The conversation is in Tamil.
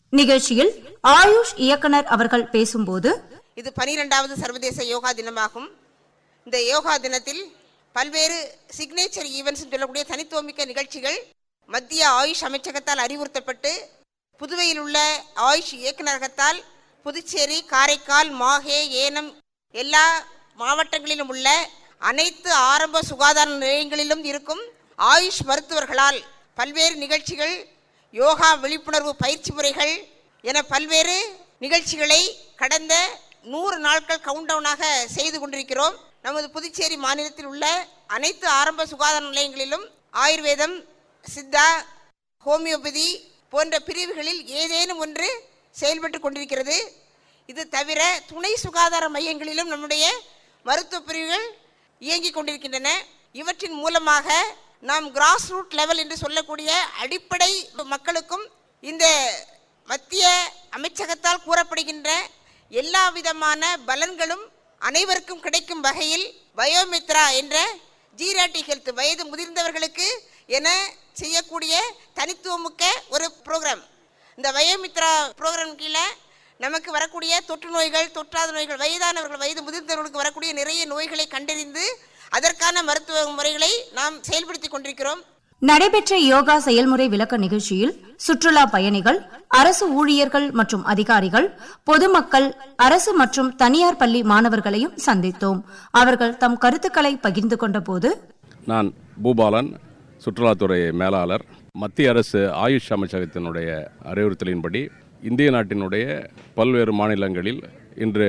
நிகழ்ச்சியில் ஆயுஷ் இயக்குனர் அவர்கள் பேசும்போது இது பனிரெண்டாவது சர்வதேச யோகா தினமாகும் இந்த யோகா தினத்தில் பல்வேறு சிக்னேச்சர் ஈவெண்ட்ஸ் சொல்லக்கூடிய தனித்துவமிக்க நிகழ்ச்சிகள் மத்திய ஆயுஷ் அமைச்சகத்தால் அறிவுறுத்தப்பட்டு புதுவையில் உள்ள ஆயுஷ் இயக்குநரகத்தால் புதுச்சேரி காரைக்கால் மாஹே ஏனம் எல்லா மாவட்டங்களிலும் உள்ள அனைத்து ஆரம்ப சுகாதார நிலையங்களிலும் இருக்கும் ஆயுஷ் மருத்துவர்களால் பல்வேறு நிகழ்ச்சிகள் யோகா விழிப்புணர்வு பயிற்சி முறைகள் என பல்வேறு நிகழ்ச்சிகளை கடந்த நூறு நாட்கள் கவுண்டவுனாக செய்து கொண்டிருக்கிறோம் நமது புதுச்சேரி மாநிலத்தில் உள்ள அனைத்து ஆரம்ப சுகாதார நிலையங்களிலும் ஆயுர்வேதம் சித்தா ஹோமியோபதி போன்ற பிரிவுகளில் ஏதேனும் ஒன்று செயல்பட்டு கொண்டிருக்கிறது இது தவிர துணை சுகாதார மையங்களிலும் நம்முடைய மருத்துவ பிரிவுகள் இயங்கிக் கொண்டிருக்கின்றன இவற்றின் மூலமாக நாம் கிராஸ் ரூட் லெவல் என்று சொல்லக்கூடிய அடிப்படை மக்களுக்கும் இந்த மத்திய அமைச்சகத்தால் கூறப்படுகின்ற எல்லா விதமான பலன்களும் அனைவருக்கும் கிடைக்கும் வகையில் பயோமித்ரா என்ற ஜீராட்டி ஹெல்த் வயது முதிர்ந்தவர்களுக்கு என செய்யக்கூடிய தனித்துவமிக்க ஒரு ப்ரோக்ராம் இந்த வயோமித்ரா ப்ரோக்ராம் கீழே நமக்கு வரக்கூடிய தொற்று நோய்கள் தொற்றாத நோய்கள் வயதானவர்கள் வயது முதிர்ந்தவர்களுக்கு வரக்கூடிய நிறைய நோய்களை கண்டறிந்து அதற்கான மருத்துவ முறைகளை நாம் செயல்படுத்தி கொண்டிருக்கிறோம் நடைபெற்ற யோகா செயல்முறை விளக்க நிகழ்ச்சியில் சுற்றுலா பயணிகள் அரசு ஊழியர்கள் மற்றும் அதிகாரிகள் பொதுமக்கள் அரசு மற்றும் தனியார் பள்ளி மாணவர்களையும் சந்தித்தோம் அவர்கள் தம் கருத்துக்களை பகிர்ந்து கொண்டபோது நான் பூபாலன் சுற்றுலாத்துறை மேலாளர் மத்திய அரசு ஆயுஷ் அமைச்சகத்தினுடைய அறிவுறுத்தலின்படி இந்திய நாட்டினுடைய பல்வேறு மாநிலங்களில் இன்று